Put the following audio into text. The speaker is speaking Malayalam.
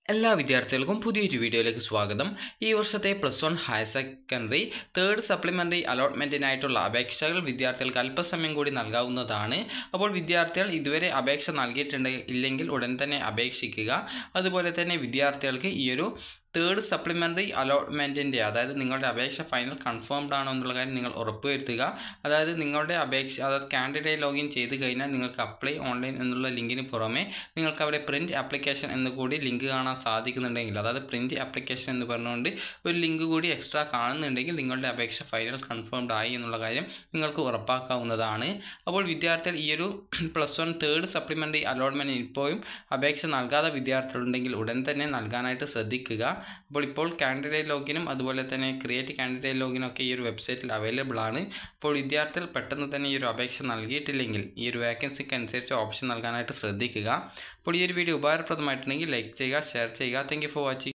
എല്ലാ വിദ്യാർത്ഥികൾക്കും പുതിയൊരു വീഡിയോയിലേക്ക് സ്വാഗതം ഈ വർഷത്തെ plus one higher secondary third supplementary അലോട്ട്മെൻറ്റിനായിട്ടുള്ള അപേക്ഷകൾ വിദ്യാർത്ഥികൾക്ക് അല്പസമയം കൂടി നൽകാവുന്നതാണ് അപ്പോൾ വിദ്യാർത്ഥികൾ ഇതുവരെ അപേക്ഷ നൽകിയിട്ടുണ്ടെങ്കിൽ ഇല്ലെങ്കിൽ ഉടൻ തന്നെ അപേക്ഷിക്കുക അതുപോലെ തന്നെ വിദ്യാർത്ഥികൾക്ക് ഈ ഒരു തേർഡ് സപ്ലിമെൻ്ററി അലോട്ട്മെൻറ്റിൻ്റെ അതായത് നിങ്ങളുടെ അപേക്ഷ ഫൈനൽ കൺഫേംഡ് ആണോ എന്നുള്ള കാര്യം നിങ്ങൾ ഉറപ്പുവരുത്തുക അതായത് നിങ്ങളുടെ അപേക്ഷ അതായത് കാൻഡിഡേറ്റ് ലോഗിൻ ചെയ്ത് കഴിഞ്ഞാൽ നിങ്ങൾക്ക് അപ്ലൈ ഓൺലൈൻ എന്നുള്ള ലിങ്കിന് പുറമെ നിങ്ങൾക്ക് അവിടെ പ്രിൻറ്റ് ആപ്ലിക്കേഷൻ എന്ന് കൂടി ലിങ്ക് കാണാൻ സാധിക്കുന്നുണ്ടെങ്കിൽ അതായത് പ്രിൻറ്റ് ആപ്ലിക്കേഷൻ എന്ന് പറഞ്ഞുകൊണ്ട് ഒരു ലിങ്ക് കൂടി എക്സ്ട്രാ കാണുന്നുണ്ടെങ്കിൽ നിങ്ങളുടെ അപേക്ഷ ഫൈനൽ കൺഫേംഡ് ആയി എന്നുള്ള കാര്യം നിങ്ങൾക്ക് ഉറപ്പാക്കാവുന്നതാണ് അപ്പോൾ വിദ്യാർത്ഥികൾ ഈ ഒരു plus one third supplementary allotment ഇപ്പോഴും അപേക്ഷ നൽകാത്ത വിദ്യാർത്ഥികളുണ്ടെങ്കിൽ ഉടൻ തന്നെ നൽകാനായിട്ട് ശ്രദ്ധിക്കുക അപ്പോൾ ഇപ്പോൾ കാൻഡിഡേറ്റ് ലോഗിനും അതുപോലെ തന്നെ ക്രിയേറ്റ് കാൻഡിഡേറ്റ് ലോഗിനും ഒക്കെ ഈ ഒരു വെബ്സൈറ്റിൽ അവൈലബിൾ ആണ് അപ്പോൾ വിദ്യാർത്ഥികൾ പെട്ടെന്ന് തന്നെ ഈ ഒരു അപേക്ഷ നൽകിയിട്ടില്ലെങ്കിൽ ഈ ഒരു വേക്കൻസിക്ക് അനുസരിച്ച് ഓപ്ഷൻ നൽകാനായിട്ട് ശ്രദ്ധിക്കുക അപ്പോൾ ഈ ഒരു വീഡിയോ ഉപകാരപ്രദമായിട്ടുണ്ടെങ്കിൽ ലൈക്ക് ചെയ്യുക ഷെയർ ചെയ്യുക താങ്ക് ഫോർ വാച്ചിങ്